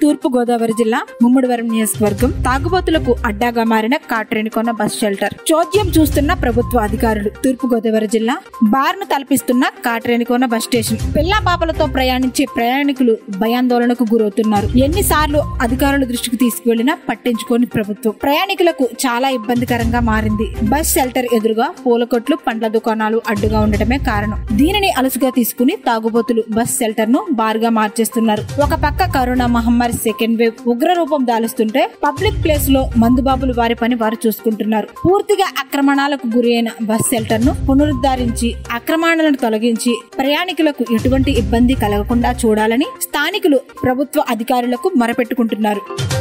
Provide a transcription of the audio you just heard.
తూర్పు గోదావరి జిల్లా ముమ్మడివరం నియోజకవర్గం తాగుబోతులకు అడ్డాగా మారిన కాట్రేనికొన్న బస్ షెల్టర్ చోద్యం చూస్తున్న ప్రభుత్వ అధికారులు తూర్పు గోదావరి జిల్లా బార్ను తలపిస్తున్న కాట్రేనికొన్న బస్ స్టేషన్ పిల్లా పాపలతో ప్రయాణించే ప్రయాణికులు భయాందోళనకు గురవుతున్నారు ఎన్నిసార్లు అధికారుల దృష్టికి తీసుకువెళ్లినా పట్టించుకోని ప్రభుత్వం ప్రయాణికులకు చాలా ఇబ్బందికరంగా మారింది బస్ షెల్టర్ ఎదురుగా పూల కొట్లు పండ్ల దుకాణాలు అడ్డుగా ఉండటమే కారణం దీనిని అలసుగా తీసుకుని తాగుబోతులు బస్ షెల్టర్ ను బార్గా మార్చేస్తున్నారు ఒక పక్క కరోనా మహమ్మారి సెకండ్ వేవ్ ఉగ్ర రూపం దాలుస్తుంటే పబ్లిక్ ప్లేస్ లో మందుబాబులు వారి పని వారు చూసుకుంటున్నారు పూర్తిగా ఆక్రమణాలకు గురి అయిన బస్ షెల్టర్ ను పునరుద్ధరించి ఆక్రమణలను తొలగించి ప్రయాణికులకు ఎటువంటి ఇబ్బంది కలగకుండా చూడాలని స్థానికులు ప్రభుత్వ అధికారులకు మొరపెట్టుకుంటున్నారు